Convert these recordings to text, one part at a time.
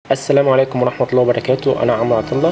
السلام عليكم ورحمة الله وبركاته أنا عمرو عطلة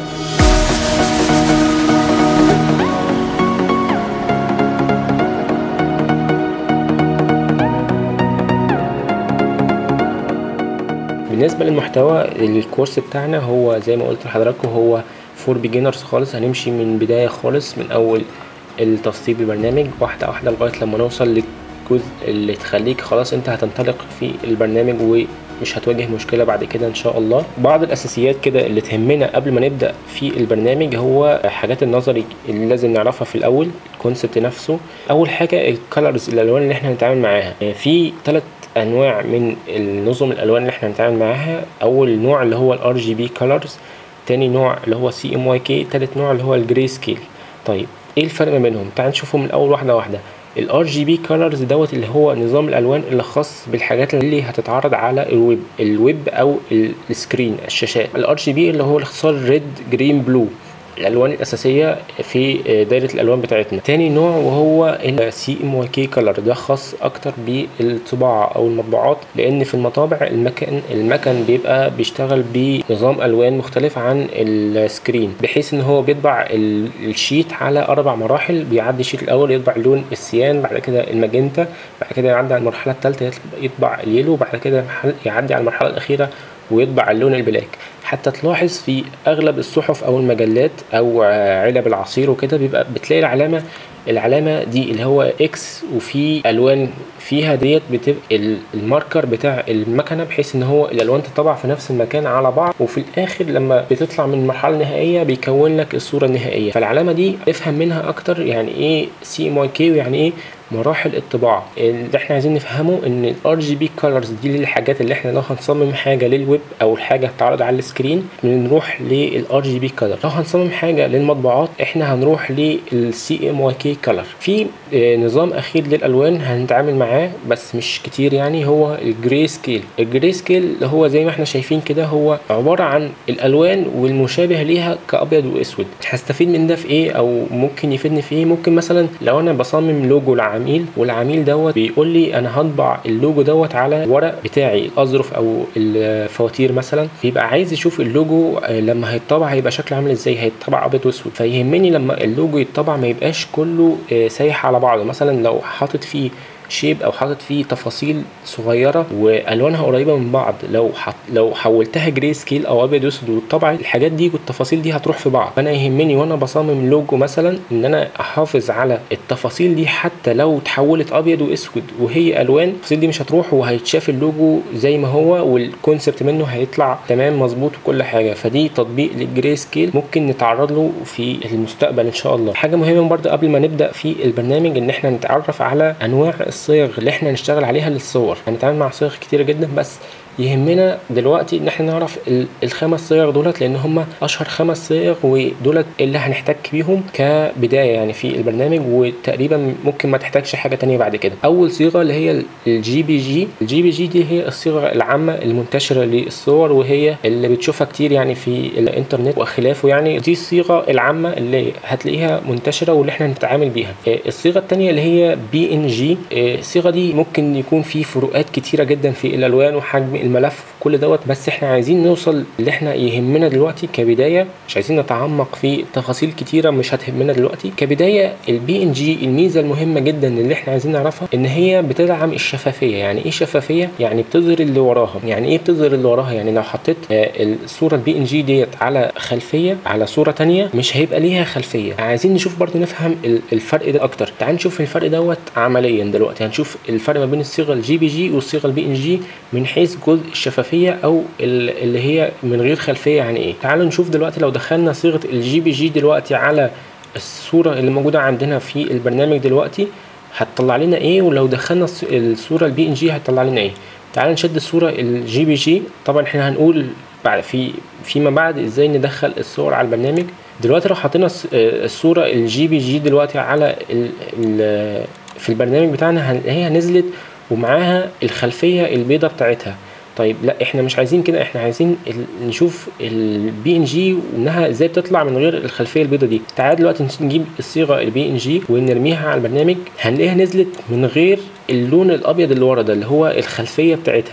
بالنسبة للمحتوى الكورس بتاعنا هو زي ما قلت لحضراتكم هو فور بيجنرز خالص هنمشي من بداية خالص من أول التسطيب البرنامج واحدة واحدة لغاية لما نوصل للجزء اللي تخليك خلاص انت هتنطلق في البرنامج ومش هتواجه مشكلة بعد كده ان شاء الله بعض الاساسيات كده اللي تهمنا قبل ما نبدأ في البرنامج هو حاجات النظري اللي لازم نعرفها في الاول الكونسبت نفسه اول حاجة الكالرز الالوان اللي احنا هنتعامل معاها في ثلاث انواع من النظم الالوان اللي احنا هنتعامل معاها اول نوع اللي هو الار جي بي كولرز تاني نوع اللي هو سي ام واي كي تالت نوع اللي هو الجري سكيل طيب ايه الفرق ما بينهم تعال نشوفهم من اول واحده واحده الار جي بي كولرز دوت اللي هو نظام الالوان اللي خاص بالحاجات اللي هتتعرض على الويب الويب او السكرين الشاشات الار جي بي اللي هو الاختصار ريد جرين بلو الالوان الاساسيه في دايره الالوان بتاعتنا تاني نوع وهو السي ام واي كي كلر ده خاص اكتر بالطباعه او المطبوعات لان في المطابع المكان المكن بيبقى بيشتغل بنظام الوان مختلف عن السكرين بحيث ان هو بيطبع الشيت على اربع مراحل بيعدي الشيت الاول يطبع اللون السيان بعد كده الماجنتا بعد كده يعدي على المرحله الثالثه يطبع اليلو بعد كده يعدي على المرحله الاخيره ويطبع اللون البلاك حتى تلاحظ في اغلب الصحف او المجلات او علب العصير وكده بيبقى بتلاقي العلامه العلامه دي اللي هو اكس وفي الوان فيها ديت بتبقى الماركر بتاع المكنه بحيث ان هو الالوان تطبع في نفس المكان على بعض وفي الاخر لما بتطلع من المرحله النهائيه بيكون لك الصوره النهائيه فالعلامه دي افهم منها اكتر يعني ايه سي ام واي كي ويعني ايه مراحل الطباعه اللي احنا عايزين نفهمه ان الار جي بي كولرز دي الحاجات اللي احنا لو هنصمم حاجه للويب او حاجه هتعرض على السكرين بنروح للار جي بي كولر لو هنصمم حاجه للمطبوعات احنا هنروح للسي ام واي كي كولر في نظام اخير للالوان هنتعامل معاه بس مش كتير يعني هو الجري سكيل الجري سكيل اللي هو زي ما احنا شايفين كده هو عباره عن الالوان والمشابه ليها كابيض واسود هستفيد من ده في ايه او ممكن يفيدني في ايه ممكن مثلا لو انا بصمم لوجو العميل والعميل دوت بيقول لي انا هطبع اللوجو دوت على الورق بتاعي الاظرف او الفواتير مثلا بيبقى عايز يشوف اللوجو لما هيتطبع هيبقى شكله عامل ازاي هيتطبع ابيض واسود فيهمني لما اللوجو يتطبع ما يبقاش كله سايح على بعضه مثلا لو حاطط فيه شيب او حاطط فيه تفاصيل صغيره والوانها قريبه من بعض لو حط لو حولتها جري سكيل او ابيض واسود والطبع الحاجات دي والتفاصيل دي هتروح في بعض فانا يهمني وانا بصمم لوجو مثلا ان انا احافظ على التفاصيل دي حتى لو اتحولت ابيض واسود وهي الوان التفاصيل دي مش هتروح وهيتشاف اللوجو زي ما هو والكونسبت منه هيطلع تمام مظبوط وكل حاجه فدي تطبيق للجري سكيل ممكن نتعرض له في المستقبل ان شاء الله حاجه مهمه برضه قبل ما نبدا في البرنامج ان احنا نتعرف على انواع الصيغ اللي احنا هنشتغل عليها للصور هنتعامل مع صيغ كتيره جدا بس يهمنا دلوقتي ان احنا نعرف الخمس صيغ دولت لان هم اشهر خمس صيغ ودولت اللي هنحتك بيهم كبدايه يعني في البرنامج وتقريبا ممكن ما تحتاجش حاجه تانية بعد كده اول صيغه اللي هي الجي بي جي الجي بي جي دي هي الصيغه العامه المنتشره للصور وهي اللي بتشوفها كتير يعني في الانترنت وخلافه يعني دي الصيغه العامه اللي هتلاقيها منتشره واللي احنا هنتعامل بيها الصيغه الثانيه اللي هي بي ان جي الصيغه دي ممكن يكون في فروقات كتيره جدا في الالوان وحجم الملف كل دوت بس احنا عايزين نوصل اللي احنا يهمنا دلوقتي كبدايه مش عايزين نتعمق في تفاصيل كتيره مش هتهمنا دلوقتي كبدايه البي ان جي الميزه المهمه جدا اللي احنا عايزين نعرفها ان هي بتدعم الشفافيه يعني ايه شفافيه يعني بتظهر اللي وراها يعني ايه بتظهر اللي وراها يعني لو حطيت الصوره البي ان جي ديت على خلفيه على صوره تانية مش هيبقى ليها خلفيه عايزين نشوف برضو نفهم الفرق ده اكتر تعال نشوف الفرق دوت عمليا دلوقتي هنشوف الفرق ما بين الصيغه الجي بي جي والصيغه البي ان جي من حيث جزء الشفافيه او اللي هي من غير خلفيه يعني ايه تعالوا نشوف دلوقتي لو دخلنا صيغه الجي بي جي دلوقتي على الصوره اللي موجوده عندنا في البرنامج دلوقتي هتطلع لنا ايه ولو دخلنا الصوره البي ان جي هتطلع لنا ايه تعال نشد الصوره الجي بي جي طبعا احنا هنقول بعد في فيما بعد ازاي ندخل الصور على البرنامج دلوقتي لو حطينا الصوره الجي بي جي دلوقتي على ال ال في البرنامج بتاعنا هنلاقيها نزلت ومعاها الخلفيه البيضه بتاعتها طيب لا احنا مش عايزين كده احنا عايزين نشوف البي ان جي وانها ازاي بتطلع من غير الخلفيه البيضاء دي تعال دلوقتي نجيب الصيغه البي ان جي ونرميها على البرنامج هنلاقيها نزلت من غير اللون الابيض اللي ورا ده اللي هو الخلفيه بتاعتها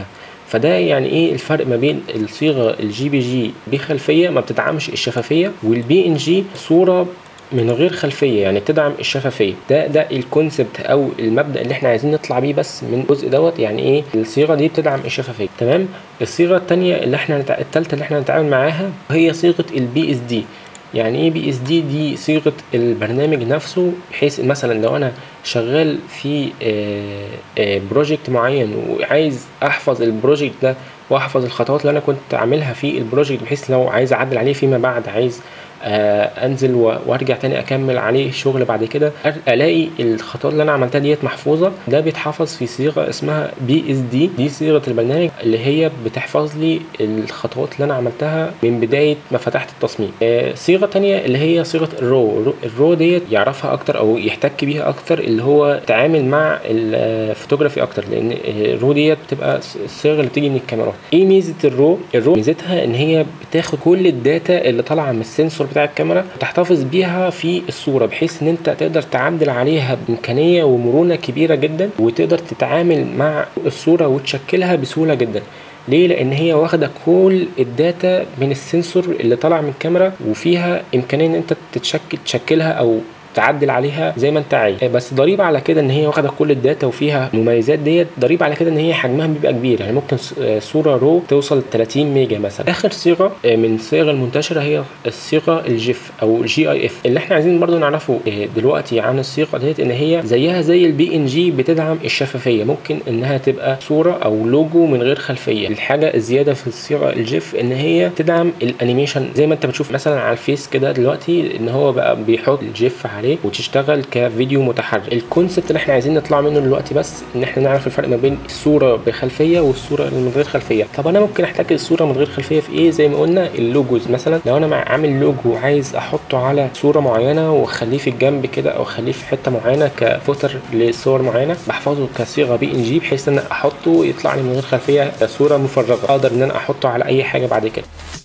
فده يعني ايه الفرق ما بين الصيغه الجي بي جي بخلفيه ما بتدعمش الشفافيه والبي ان جي صوره من غير خلفيه يعني بتدعم الشفافيه ده ده الكونسبت او المبدا اللي احنا عايزين نطلع بيه بس من الجزء دوت يعني ايه الصيغه دي بتدعم الشفافيه تمام الصيغه الثانيه اللي احنا نتع... الثالثه اللي احنا هنتعامل معاها هي صيغه البي اس دي يعني ايه بي اس دي دي صيغه البرنامج نفسه بحيث مثلا لو انا شغال في بروجكت معين وعايز احفظ البروجكت ده واحفظ الخطوات اللي انا كنت عاملها في البروجكت بحيث لو عايز اعدل عليه فيما بعد عايز آه انزل وارجع تاني اكمل عليه شغل بعد كده الاقي الخطوات اللي انا عملتها ديت محفوظه ده بيتحفظ في صيغه اسمها بي اس دي دي صيغه البرنامج اللي هي بتحفظ لي الخطوات اللي انا عملتها من بدايه ما فتحت التصميم آه صيغه تانية اللي هي صيغه الرو الرو ديت يعرفها اكتر او يحتك بيها اكتر اللي هو تعامل مع الفوتوغرافي اكتر لان الرو ديت بتبقى الصيغه اللي بتيجي من الكاميرات ايه ميزه الرو الرو ميزتها ان هي بتاخد كل الداتا اللي طالعه من السنسور بتاع الكاميرا وتحتفظ بيها في الصوره بحيث ان انت تقدر تعدل عليها بامكانيه ومرونه كبيره جدا وتقدر تتعامل مع الصوره وتشكلها بسهوله جدا ليه لان هي واخده كل الداتا من السنسور اللي طالع من الكاميرا وفيها امكانيه ان انت تتشكل تشكلها او تعدل عليها زي ما انت عايز بس ضريبه على كده ان هي واخده كل الداتا وفيها مميزات ديت ضريبه على كده ان هي حجمها بيبقى كبير يعني ممكن صوره رو توصل 30 ميجا مثلا اخر صيغه من الصيغ المنتشره هي الصيغه الجيف او الجي اي اف اللي احنا عايزين برضو نعرفه دلوقتي عن الصيغه ديت ان هي زيها زي البي ان جي بتدعم الشفافيه ممكن انها تبقى صوره او لوجو من غير خلفيه الحاجه الزياده في الصيغه الجيف ان هي تدعم الانيميشن زي ما انت بتشوف مثلا على الفيس كده دلوقتي ان هو بقى بيحط الجيف عليه عليه وتشتغل كفيديو متحرك الكونسبت اللي احنا عايزين نطلع منه دلوقتي بس ان احنا نعرف الفرق ما بين الصوره بخلفيه والصوره اللي من غير خلفيه طب انا ممكن احتاج الصوره من غير خلفيه في ايه زي ما قلنا اللوجوز مثلا لو انا عامل لوجو عايز احطه على صوره معينه واخليه في الجنب كده او اخليه في حته معينه كفوتر لصور معينه بحفظه كصيغه بي ان جي بحيث ان انا احطه يطلع لي من غير خلفيه صوره مفرغه اقدر ان انا احطه على اي حاجه بعد كده